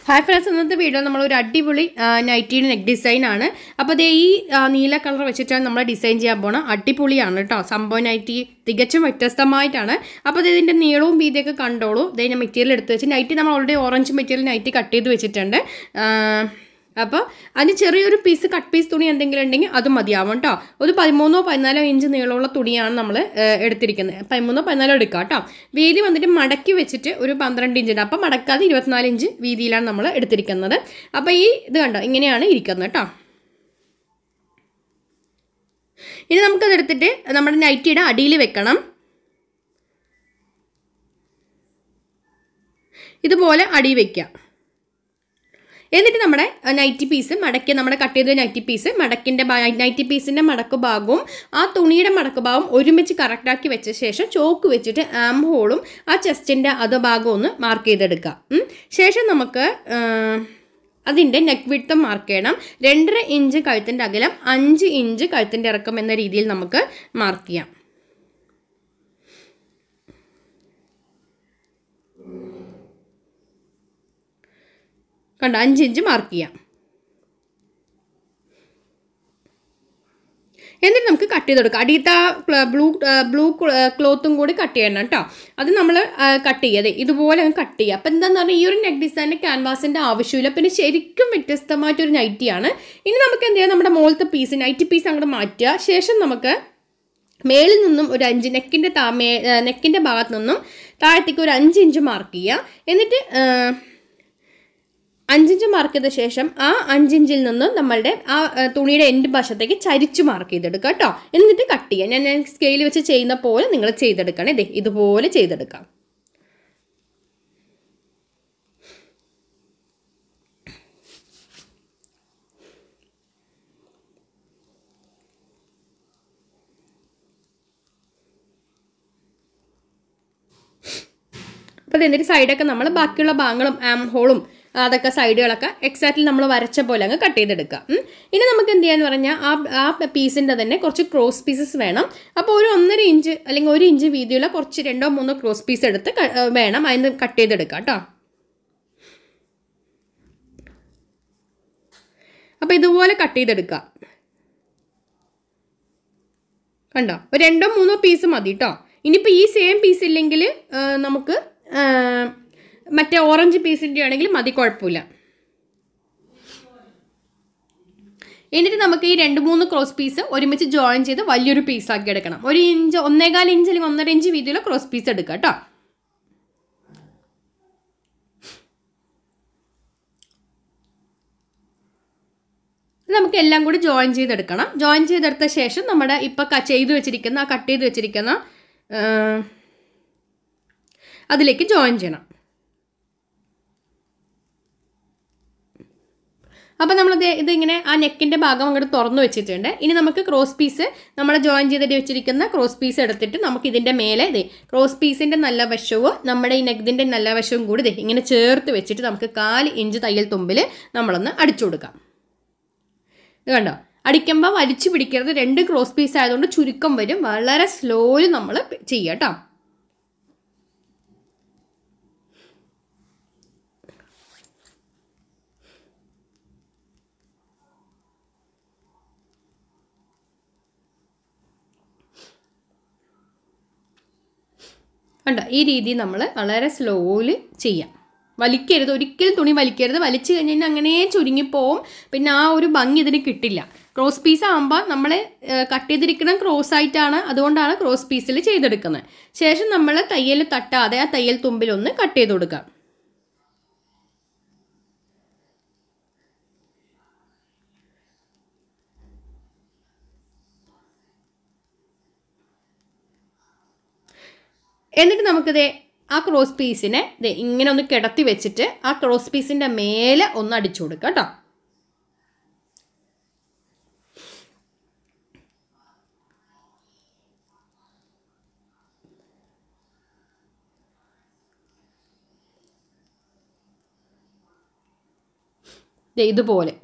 Hi friends ഇന്നത്തെ video നമ്മൾ ഒരു അടിപൊളി നൈറ്റിയുടെ നെക്ക് ഡിസൈൻ ആണ് അപ്പോൾ ദേ ഈ ആ, നീല കളർ വെച്ചിട്ടാണ് നമ്മൾ ഡിസൈൻ ചെയ്യാൻ പോണത് അടിപൊളിയാണ് കേട്ടോ സംഭവം നൈറ്റി തികച്ചും വ്യത്യസ്തമായിട്ടാണ് അപ്പോൾ ഇത് ഇതിൻ്റെ നീളവും വീതിയൊക്കെ കണ്ടോളൂ ദേ ഞാൻ മെറ്റീരിയൽ എടുത്ത് വെച്ച് നൈറ്റി നമ്മൾ already orange material nighty cut ചെയ്ത് വെച്ചിട്ടുണ്ട് ആ, അപ്പോൾ അതിന് ചെറിയൊരു പീസ് കട്ട് പീസ് തുണി എന്തെങ്കിലും ഉണ്ടെങ്കിൽ അത് മതിയാവും കേട്ടോ ഒരു പതിമൂന്നോ പതിനാലോ ഇഞ്ച് നീളമുള്ള തുണിയാണ് നമ്മൾ എടുത്തിരിക്കുന്നത് പതിമൂന്നോ പതിനാലോ എടുക്കുക കേട്ടോ വീതി വന്നിട്ട് മടക്കി വെച്ചിട്ട് ഒരു പന്ത്രണ്ട് ഇഞ്ചിൻ്റെ അപ്പോൾ മടക്കാതെ ഇരുപത്തിനാല് ഇഞ്ച് വീതിയിലാണ് നമ്മൾ എടുത്തിരിക്കുന്നത് അപ്പോൾ ഈ ഇത് കണ്ടോ ഇങ്ങനെയാണ് ഇരിക്കുന്നത് കേട്ടോ ഇനി നമുക്കത് എടുത്തിട്ട് നമ്മുടെ നൈറ്റിയുടെ അടിയിൽ വെക്കണം ഇതുപോലെ അടി വയ്ക്കുക എന്നിട്ട് നമ്മുടെ നൈറ്റി പീസ് മടക്കി നമ്മുടെ കട്ട് ചെയ്ത നൈറ്റി പീസ് മടക്കിൻ്റെ നൈറ്റി പീസിൻ്റെ മടക്ക് ഭാഗവും ആ തുണിയുടെ മടക്ക് ഭാഗവും ഒരുമിച്ച് കറക്റ്റാക്കി വെച്ച ശേഷം ചോക്ക് വെച്ചിട്ട് ആം ഹോളും ആ ചെസ്റ്റിൻ്റെ അത് ഭാഗവും ഒന്ന് മാർക്ക് ചെയ്തെടുക്കാം ഉം. ശേഷം നമുക്ക് ആ, അതിൻ്റെ നെക്ക് വിട്ടും മാർക്ക് ചെയ്യണം രണ്ടര ഇഞ്ച് കഴുത്തിൻ്റെ അകലം അഞ്ച് ഇഞ്ച് കഴുത്തിൻ്റെ ഇറക്കം എന്ന രീതിയിൽ നമുക്ക് മാർക്ക് ചെയ്യാം കണ്ടോ അഞ്ച് ഇഞ്ച് മാർക്ക് ചെയ്യാം എന്നിട്ട് നമുക്ക് കട്ട് ചെയ്ത് കൊടുക്കാം അടിയത്തെ ബ്ലൂ ബ്ലൂ ക്ലോത്തും കൂടി കട്ട് ചെയ്യണം കേട്ടോ അത് നമ്മൾ കട്ട് ചെയ്യാതെ ഇതുപോലെ അങ്ങ് കട്ട് ചെയ്യുക അപ്പം എന്താണെന്ന് പറഞ്ഞാൽ ഈ ഒരു നെക്ക് ഡിസൈനിന് ക്യാൻവാസിൻ്റെ ആവശ്യമില്ല പിന്നെ ശരിക്കും വ്യത്യസ്തമായിട്ടൊരു നൈറ്റിയാണ് ഇനി നമുക്ക് എന്ത് ചെയ്യാം നമ്മുടെ മുകളിലത്തെ പീസ് നൈറ്റി പീസ് അങ്ങോട്ട് മാറ്റുക ശേഷം നമുക്ക് മേളിൽ നിന്നും ഒരു അഞ്ച് നെക്കിൻ്റെ താ മേ നെക്കിൻ്റെ ഭാഗത്ത് നിന്നും താഴത്തേക്ക് ഒരു അഞ്ച് ഇഞ്ച് മാർക്ക് ചെയ്യുക എന്നിട്ട് ആ, അഞ്ചിഞ്ച് മാർക്ക് ചെയ്ത ശേഷം ആ അഞ്ചിഞ്ചിൽ നിന്നും നമ്മളുടെ ആ ആ, തുണിയുടെ എൻഡ് വശത്തേക്ക് ചരിച്ച് മാർക്ക് ചെയ്തെടുക്കുക കേട്ടോ എന്നിട്ട് കട്ട് ചെയ്യുക ഞാൻ ഞാൻ സ്കെയിൽ വെച്ച് ചെയ്യുന്ന പോലെ നിങ്ങൾ ചെയ്തെടുക്കണം ഇതേ ഇതുപോലെ ചെയ്തെടുക്കാം അപ്പോൾ എന്നിട്ട് സൈഡൊക്കെ നമ്മൾ ബാക്കിയുള്ള ഭാഗങ്ങളും ആം ഹോളും അതൊക്കെ സൈഡുകളൊക്കെ എക്സാക്ട്ലി നമ്മൾ വരച്ച പോലെ അങ്ങ് കട്ട് ചെയ്തെടുക്കുക ഉം. ഇനി നമുക്ക് എന്ത് ചെയ്യാന്ന് പറഞ്ഞാൽ ആ ആ പീസിൻ്റെ തന്നെ കുറച്ച് ക്രോസ് പീസസ് വേണം അപ്പോൾ ഒരു ഒന്നര ഇഞ്ച് അല്ലെങ്കിൽ ഒരു ഇഞ്ച് വീതിയുള്ള കുറച്ച് രണ്ടോ മൂന്നോ ക്രോസ് പീസ് എടുത്ത് ക- ഏ, വേണം അതിന് കട്ട് ചെയ്തെടുക്കുക കേട്ടോ അപ്പോൾ ഇതുപോലെ കട്ട് ചെയ്തെടുക്കുക കണ്ടോ ഒരു രണ്ടോ മൂന്നോ പീസ് മതി കേട്ടോ ഇനിയിപ്പോൾ ഈ സെയിം പീസ് ഇല്ലെങ്കിൽ ആ, നമുക്ക് ആ, മറ്റേ ഓറഞ്ച് പീസിൻ്റെ ആണെങ്കിൽ മതി കുഴപ്പമില്ല എന്നിട്ട് നമുക്ക് ഈ രണ്ട് മൂന്ന് ക്രോസ് പീസ് ഒരുമിച്ച് ജോയിൻ ചെയ്ത് വലിയൊരു പീസാക്കി എടുക്കണം ഒരു ഇഞ്ച് ഒന്നേകാൽ ഇഞ്ച് അല്ലെങ്കിൽ ഒന്നര ഇഞ്ച് വീതിയുള്ള ക്രോസ് പീസ് എടുക്കുക കേട്ടോ നമുക്ക് എല്ലാം കൂടി ജോയിൻ ചെയ്തെടുക്കണം ജോയിൻ ചെയ്തെടുത്ത ശേഷം നമ്മുടെ ഇപ്പം ക ചെയ്ത് വെച്ചിരിക്കുന്ന ആ കട്ട് ചെയ്ത് വെച്ചിരിക്കുന്ന ആ, അതിലേക്ക് ജോയിൻ ചെയ്യണം അപ്പോൾ നമ്മളിത് ഇതിങ്ങനെ ആ നെക്കിൻ്റെ ഭാഗം അങ്ങോട്ട് തുറന്നു വെച്ചിട്ടുണ്ട് ഇനി നമുക്ക് ക്രോസ് പീസ് നമ്മൾ ജോയിൻ ചെയ്തിട്ട് വെച്ചിരിക്കുന്ന ക്രോസ് പീസ് എടുത്തിട്ട് നമുക്ക് ഇതിൻ്റെ മേലെ ഇതേ ക്രോസ് പീസിൻ്റെ നല്ല വശവും നമ്മുടെ ഈ നെക്കിൻ്റെ നല്ല വശവും കൂടി ദേ ഇങ്ങനെ ചേർത്ത് വെച്ചിട്ട് നമുക്ക് കാല് ഇഞ്ച് തയ്യൽ തുമ്പിൽ നമ്മളൊന്ന് അടിച്ചു കൊടുക്കാം ഇത് കണ്ടോ അടിക്കുമ്പോൾ വലിച്ചു പിടിക്കരുത് രണ്ട് ക്രോസ് പീസ് ആയതുകൊണ്ട് ചുരുക്കം വരും വളരെ സ്ലോയിൽ നമ്മൾ ചെയ്യുക കേട്ടോ കണ്ടോ ഈ രീതി നമ്മൾ വളരെ സ്ലോയിൽ ചെയ്യാം വലിക്കരുത് ഒരിക്കലും തുണി വലിക്കരുത് വലിച്ചു കഴിഞ്ഞ് കഴിഞ്ഞാൽ അങ്ങനെ ചുരുങ്ങിപ്പോവും പിന്നെ ആ ഒരു ഭംഗി ഇതിന് കിട്ടില്ല ക്രോസ് പീസ് ആകുമ്പോൾ നമ്മൾ കട്ട് ചെയ്തിരിക്കണം ക്രോസ് ആയിട്ടാണ് അതുകൊണ്ടാണ് ക്രോസ് പീസിൽ ചെയ്തെടുക്കുന്നത് ശേഷം നമ്മൾ തയ്യൽ തട്ടാതെ ആ തയ്യൽ തുമ്പിലൊന്ന് കട്ട് ചെയ്ത് കൊടുക്കാം എന്നിട്ട് നമുക്കിത് ആ ക്രോസ് പീസിനെ ദേ ഇങ്ങനെ ഒന്ന് കിടത്തി വെച്ചിട്ട് ആ ക്രോസ് പീസിൻ്റെ മേലെ ഒന്ന് അടിച്ചു കൊടുക്കുക കേട്ടോ ദേ ഇതുപോലെ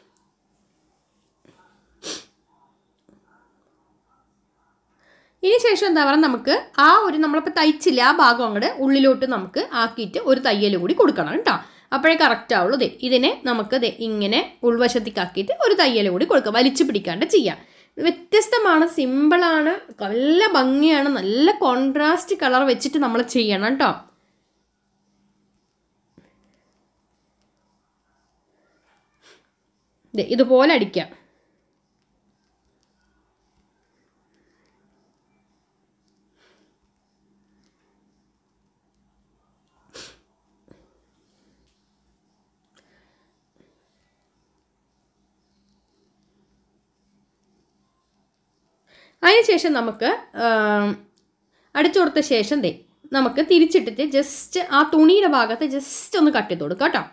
ഇനി ശേഷം അതിനുശേഷം എന്താ പറയുക നമുക്ക് ആ ഒരു നമ്മളിപ്പോൾ തയ്ച്ചില്ല ആ ഭാഗം അങ്ങോട്ട് ഉള്ളിലോട്ട് നമുക്ക് ആക്കിയിട്ട് ഒരു തയ്യൽ കൂടി കൊടുക്കണം കേട്ടോ അപ്പോഴേ കറക്റ്റ് ആവുള്ളൂ ദേ ഇതിനെ നമുക്ക് ദേ ഇങ്ങനെ ഉൾവശത്തേക്ക് ആക്കിയിട്ട് ഒരു തയ്യൽ കൂടി കൊടുക്കുക വലിച്ചു പിടിക്കാണ്ട് ചെയ്യാം വ്യത്യസ്തമാണ് സിമ്പിളാണ് നല്ല ഭംഗിയാണ് നല്ല കോൺട്രാസ്റ്റ് കളർ വെച്ചിട്ട് നമ്മൾ ചെയ്യണം കേട്ടോ ദേ ഇതുപോലെ അടിക്കാം അതിനുശേഷം നമുക്ക് അടിച്ചു കൊടുത്ത ശേഷം ദേ നമുക്ക് തിരിച്ചിട്ടിട്ട് ജസ്റ്റ് ആ തുണിയുടെ ഭാഗത്ത് ജസ്റ്റ് ഒന്ന് കട്ട് ചെയ്ത് കൊടുക്കാം കേട്ടോ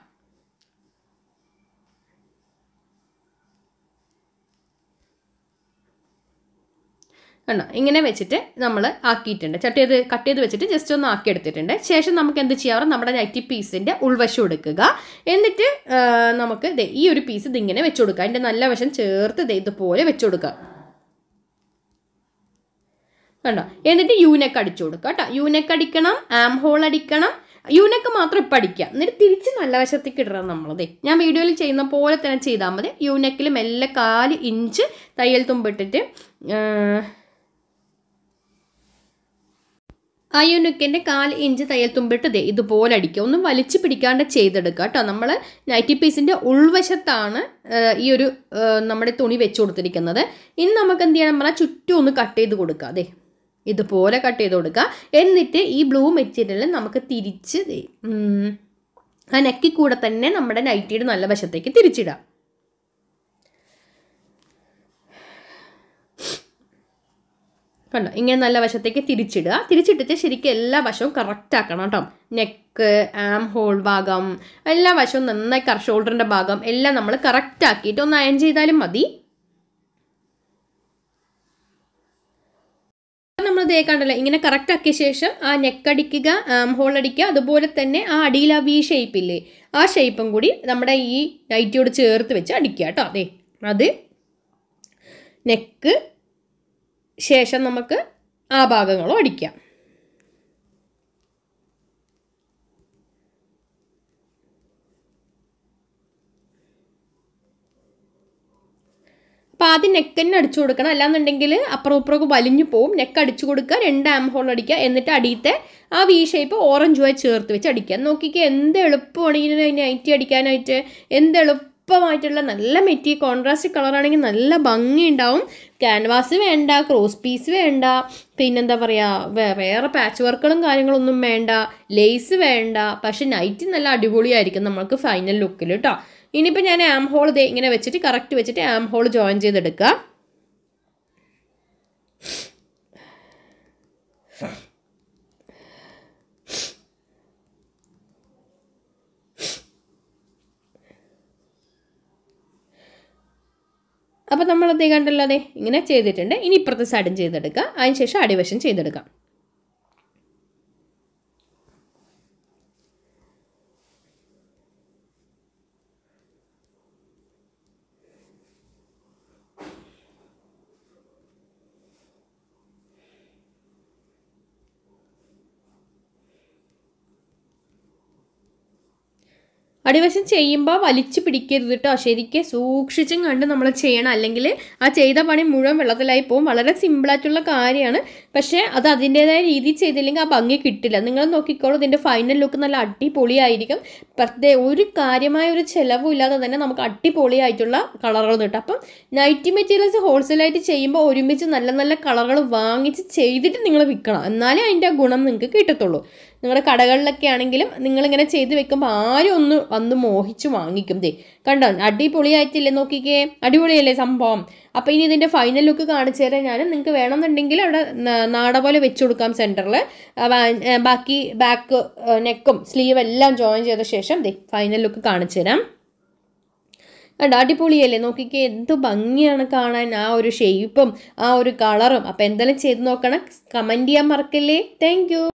കണ്ടോ ഇങ്ങനെ വെച്ചിട്ട് നമ്മൾ ആക്കിയിട്ടുണ്ട് ചട്ട് ചെയ്ത് കട്ട് ചെയ്ത് വെച്ചിട്ട് ജസ്റ്റ് ഒന്ന് ആക്കി എടുത്തിട്ടുണ്ട് ശേഷം നമുക്ക് എന്ത് ചെയ്യാറ് നമ്മുടെ നൈറ്റി പീസിൻ്റെ ഉൾവശം എടുക്കുക എന്നിട്ട് ആ, നമുക്ക് ദേ ഈ ഒരു പീസ് ഇതിങ്ങനെ വെച്ച് കൊടുക്കുക അതിൻ്റെ നല്ല വശം ചേർത്ത് ദേ ഇതുപോലെ വെച്ച് കൊടുക്കുക കണ്ടോ എന്നിട്ട് യൂനെക്ക് അടിച്ചു കൊടുക്കുക കേട്ടോ യൂനെക്ക് അടിക്കണം ആം ഹോൾ അടിക്കണം യൂനെക്ക് മാത്രം ഇപ്പം അടിക്കുക എന്നിട്ട് തിരിച്ച് നല്ല വശത്തേക്ക് ഇടണം നമ്മളതേ ഞാൻ വീഡിയോയിൽ ചെയ്യുന്ന പോലെ തന്നെ ചെയ്താൽ മതി യൂനെക്കിൽ മെല്ലെ കാല് ഇഞ്ച് തയ്യൽ തുമ്പിട്ടിട്ട് ആ, ആ യൂണിക്കിൻ്റെ കാൽ ഇഞ്ച് തയ്യൽ തുമ്പിട്ട് ദേ ഇതുപോലെ അടിക്കുക ഒന്നും വലിച്ചു പിടിക്കാണ്ട് ചെയ്തെടുക്കുക കേട്ടോ നമ്മൾ നൈറ്റി പീസിൻ്റെ ഉൾവശത്താണ് ആ, ഈ ഒരു ആ, നമ്മുടെ തുണി വെച്ച് കൊടുത്തിരിക്കുന്നത് ഇനി നമുക്ക് എന്ത് ചെയ്യണം പറഞ്ഞാൽ ചുറ്റും ഒന്ന് കട്ട് ചെയ്ത് കൊടുക്കുക അതെ ഇതുപോലെ കട്ട് ചെയ്ത് കൊടുക്കുക എന്നിട്ട് ഈ ബ്ലൂ മെറ്റീരിയൽ നമുക്ക് തിരിച്ച് ദേ, ഉം, ആ നെക്കി കൂടെ തന്നെ നമ്മുടെ നൈറ്റിയുടെ നല്ല വശത്തേക്ക് തിരിച്ചിടാം കണ്ടോ ഇങ്ങനെ നല്ല വശത്തേക്ക് തിരിച്ചിടുക തിരിച്ചിട്ടിട്ട് ശരിക്കും എല്ലാ വശവും കറക്റ്റ് ആക്കണം കേട്ടോ നെക്ക് ആം ഹോൾ ഭാഗം എല്ലാ വശവും നന്നായി കറ ഷോൾഡറിൻ്റെ ഭാഗം എല്ലാം നമ്മൾ കറക്റ്റ് ആക്കിയിട്ട് ഒന്ന് അയൺ ചെയ്താലും മതി നമ്മൾ ദേ കണ്ടല്ലോ ഇങ്ങനെ കറക്റ്റ് ആക്കിയ ശേഷം ആ നെക്ക് അടിക്കുക ആം ഹോൾ അടിക്കുക അതുപോലെ തന്നെ ആ അടിയിൽ ആ വി ഷേപ്പ് ഇല്ലേ ആ ഷേപ്പും കൂടി നമ്മുടെ ഈ നൈറ്റിയോട് ചേർത്ത് വെച്ച് അടിക്കുക കേട്ടോ അതെ അത് നെക്ക് ശേഷം നമുക്ക് ആ ഭാഗങ്ങളും അടിക്കാം അപ്പോൾ ആദ്യം നെക്ക് തന്നെ അടിച്ചു കൊടുക്കണം അല്ലാന്നുണ്ടെങ്കിൽ അപ്പുറം ഇപ്പുറമൊക്കെ വലിഞ്ഞു പോവും നെക്ക് അടിച്ചു കൊടുക്കുക രണ്ട് ആം ഹോൾ അടിക്കുക എന്നിട്ട് അടിയത്തെ ആ വി ഷേപ്പ് ഓറഞ്ചുമായി ചേർത്ത് വെച്ച് അടിക്കുക നോക്കിക്കുക എന്ത് എളുപ്പമാണ് ഇതിന് നൈറ്റി അടിക്കാനായിട്ട് എന്ത് എളുപ്പമായിട്ടുള്ള നല്ല മെറ്റി കോൺട്രാസ്റ്റ് കളറാണെങ്കിൽ നല്ല ഭംഗി ഉണ്ടാവും ക്യാൻവാസ് വേണ്ട ക്രോസ് പീസ് വേണ്ട പിന്നെന്താ പറയുക വേ വേറെ പാച്ച് വർക്കുകളും കാര്യങ്ങളൊന്നും വേണ്ട ലേസ് വേണ്ട പക്ഷെ നൈറ്റി നല്ല അടിപൊളിയായിരിക്കും നമ്മൾക്ക് ഫൈനൽ ലുക്കിൽ കേട്ടോ ഇനിയിപ്പോൾ ഞാൻ ആം ഹോൾ ദേ ഇങ്ങനെ വെച്ചിട്ട് കറക്റ്റ് വെച്ചിട്ട് ആം ഹോൾ ജോയിൻ ചെയ്തെടുക്കുക അപ്പോൾ നമ്മൾ അതേ കണ്ടല്ലോ അതെ ഇങ്ങനെ ചെയ്തിട്ടുണ്ട് ഇനി ഇപ്പുറത്തെ സൈഡും ചെയ്തെടുക്കുക അതിന് ശേഷം അടിവശം ചെയ്തെടുക്കാം അടിവശം ചെയ്യുമ്പോൾ വലിച്ചു പിടിക്കരുത് കേട്ടോ ശരിക്കും സൂക്ഷിച്ചും കണ്ട് നമ്മൾ ചെയ്യണം അല്ലെങ്കിൽ ആ ചെയ്ത പണി മുഴുവൻ വെള്ളത്തിലായി പോകും വളരെ സിമ്പിളായിട്ടുള്ള കാര്യമാണ് പക്ഷേ അത് അതിൻ്റേതായ രീതിയിൽ ചെയ്തില്ലെങ്കിൽ ആ ഭംഗി കിട്ടില്ല നിങ്ങൾ നോക്കിക്കോളൂ ഇതിൻ്റെ ഫൈനൽ ലുക്ക് നല്ല അടിപൊളിയായിരിക്കും പ്രത്യേ ഒരു കാര്യമായ ഒരു ചിലവും ഇല്ലാതെ തന്നെ നമുക്ക് അടിപൊളിയായിട്ടുള്ള കളറുകൾ കിട്ടും അപ്പം നൈറ്റി മെറ്റീരിയൽസ് ഹോൾസെയിലായിട്ട് ചെയ്യുമ്പോൾ ഒരുമിച്ച് നല്ല നല്ല കളറുകൾ വാങ്ങിച്ച് ചെയ്തിട്ട് നിങ്ങൾ വിൽക്കണം എന്നാലേ അതിൻ്റെ ഗുണം നിങ്ങൾക്ക് കിട്ടത്തുള്ളൂ നിങ്ങളുടെ കടകളിലൊക്കെ ആണെങ്കിലും നിങ്ങളിങ്ങനെ ചെയ്ത് വെക്കുമ്പോൾ ആരും ഒന്ന് വന്ന് മോഹിച്ച് വാങ്ങിക്കും ദേ കണ്ടോ അടിപൊളിയായിട്ടില്ലേ നോക്കിക്കേ അടിപൊളിയല്ലേ സംഭവം അപ്പോൾ ഇനി ഇതിൻ്റെ ഫൈനൽ ലുക്ക് കാണിച്ചു തരാം ഞാൻ നിങ്ങൾക്ക് വേണമെന്നുണ്ടെങ്കിൽ അവിടെ ന- നാട പോലെ വെച്ച് കൊടുക്കാം സെൻറ്ററിൽ ബാക്കി ബാക്ക് നെക്കും സ്ലീവ് എല്ലാം ജോയിൻ ചെയ്ത ശേഷം ദേ ഫൈനൽ ലുക്ക് കാണിച്ചു തരാം കണ്ടോ അടിപൊളിയല്ലേ നോക്കിക്കേ എന്ത് ഭംഗിയാണ് കാണാൻ ആ ഒരു ഷേപ്പും ആ ഒരു കളറും അപ്പോൾ എന്തെങ്കിലും ചെയ്ത് നോക്കണം കമൻറ്റ് ചെയ്യാൻ മറക്കല്ലേ താങ്ക്